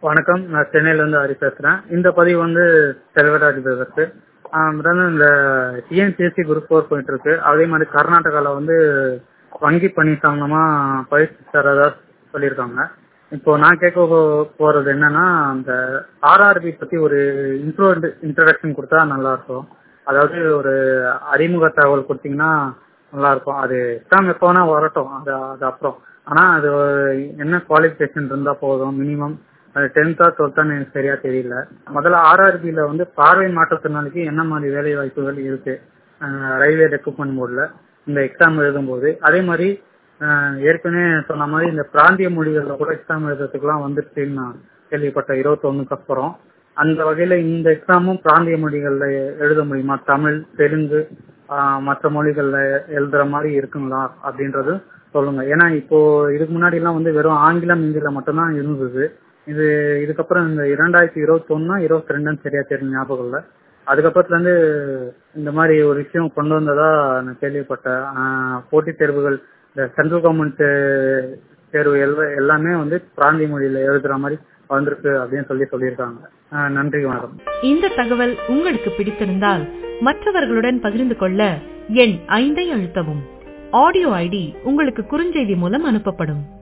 வணக்கம் நான் சென்னையில இருந்து ஹரி பேசுறேன் இந்த பதிவு வந்து செல்வராஜ் பேசுறது அதாவது இந்த டிஎன்பிஎஸ்சி குரூப் ஃபோர் போயிட்டு இருக்கு அதே மாதிரி கர்நாடகால வந்து வங்கி பணி சம்பந்தமா பயிற்சி தரதா சொல்லியிருக்காங்க இப்போ நான் கேட்க போ- போறது என்னன்னா அந்த ஆர்ஆர்பி பத்தி ஒரு இன்ட்ரோ இன்ட்ரடக்ஷன் கொடுத்தா நல்லா இருக்கும் அதாவது ஒரு அறிமுக தகவல் கொடுத்தீங்கன்னா நல்லா இருக்கும் அது எக்ஸாம் எப்போ வேணா வரட்டும் அது அது அப்புறம் ஆனா அது ஒரு- என்ன குவாலிஃபிகேஷன் இருந்தா போதும் மினிமம் அது டென்த்தா டுவெல்த்தான்னு எனக்கு சரியா தெரியல முதல்ல ஆர்ஆர்பியில வந்து பார்வை மாற்றத்தினாலுக்கு என்ன மாதிரி வேலை வாய்ப்புகள் இருக்கு அஹ் ரயில்வே ரெக்ரூட்மெண்ட் போர்டில் இந்த எக்ஸாம் எழுதும்போது அதே மாதிரி அஹ் ஏற்கனவே சொன்ன மாதிரி இந்த பிராந்திய மொழிகளில் கூட எக்ஸாம் எழுதுறதுக்குலாம் வந்துருச்சுன்னு நான் கேள்விப்பட்டேன் இருபத்தொன்னுக்கு அப்புறம் அந்த வகையில இந்த எக்ஸாமும் பிராந்திய மொழிகள்ல எழுத முடியுமா தமிழ் தெலுங்கு ஆஹ் மற்ற மொழிகள்ல எழுதுற மாதிரி இருக்குங்களா அப்படின்றது சொல்லுங்க ஏன்னா இப்போ இதுக்கு முன்னாடி எல்லாம் வந்து வெறும் ஆங்கிலம் இந்தியில மட்டும்தான் இருந்தது இது இதுக்கப்புறம் இந்த இரண்டாயிரத்தி இருபத்தி ஒன்னா இருபத்தி ரெண்டுன்னு சரியா தெரியும் ஞாபகம் இல்ல அதுக்கப்புறத்துல இருந்து இந்த மாதிரி ஒரு விஷயம் கொண்டு வந்ததா நான் கேள்விப்பட்டேன் ஆஹ் போட்டித் தேர்வுகள் இந்த சென்ட்ரல் கவர்மெண்ட் தேர்வு எல்லா- எல்லாமே வந்து பிராந்திய மொழியில எழுதுற மாதிரி வந்திருக்கு அப்படின்னு சொல்லி சொல்லியிருக்காங்க ஆஹ் நன்றி வணக்கம் இந்த தகவல் உங்களுக்கு பிடித்திருந்தால் மற்றவர்களுடன் பகிர்ந்து கொள்ள எண் ஐந்தை அழுத்தவும் ஆடியோ ஐடி உங்களுக்கு குறுஞ்செய்தி மூலம் அனுப்பப்படும்